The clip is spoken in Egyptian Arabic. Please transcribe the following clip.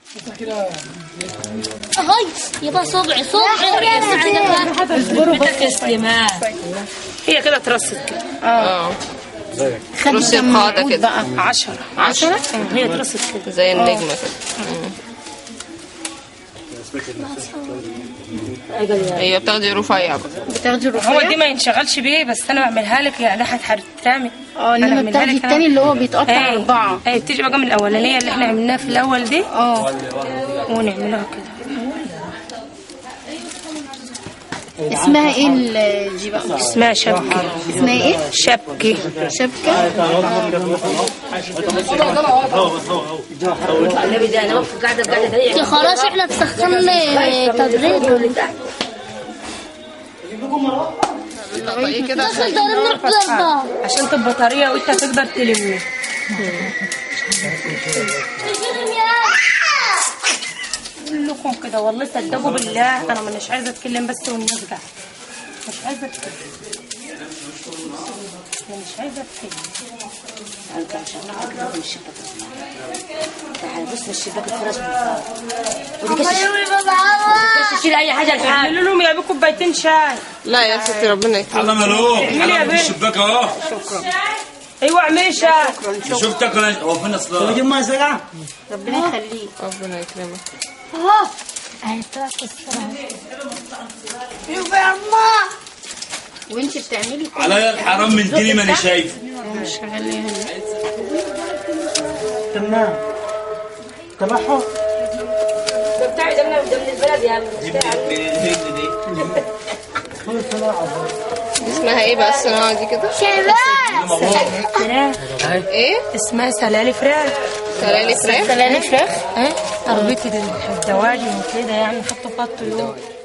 هاي يبقى صبعي صبعي اصبروا بس يا سليمان هي كده اترصت كده اه خدت رص كام القاعدة عقود كده. بقى عشرة عشرة هي اترصت كده زي النجمة كده هي بتاخدي رفيع بقى بتاخدي هو الرفيع دي ما ينشغلش بيه بس انا بعملها لك يعني هتترمي اه انما بتاخدي التاني اللي هو بيتقطع اربعة ايه بتيجي بقى من الاولانيه اللي احنا عملناها في الاول دي اه ونعملها كده اسمها ايه ال- دي بقى اسمها شبكه اسمها ايه شبكه شبكة يا خلاص احنا تسخن تدريب ايه كده دخل عشان ضربنا الضربة عشان تبقى طريه وانت تقدر تلمه كلكم كده والله صدقوا بالله انا مش عايزه اتكلم بس والناس قاعده مش عايزه اتكلم أنا مش عايزه اتكلم تشيل اي حاجة الحال اعملوا لهم يا بيه كوبايتين شاي لا يا ستي ربنا يكرمك الله ملوك اعملي يا انا من بيه الشباك اهو ايوه اعملي شاي شفتك انا هو فين اصلا ربنا يخليك ربنا يكرمك وانت بتعملي كل عليا الحرام من ديني ماني شايف تمام تبعهم بتاعي ده من البلد يا دي اسمها ايه بقى الصناعة دي كده فراخ ايه اسمها سلالي فراخ سلالي فراخ سلالي فراخ ايه تربية الدواجن وكده يعني نحطه في الطيور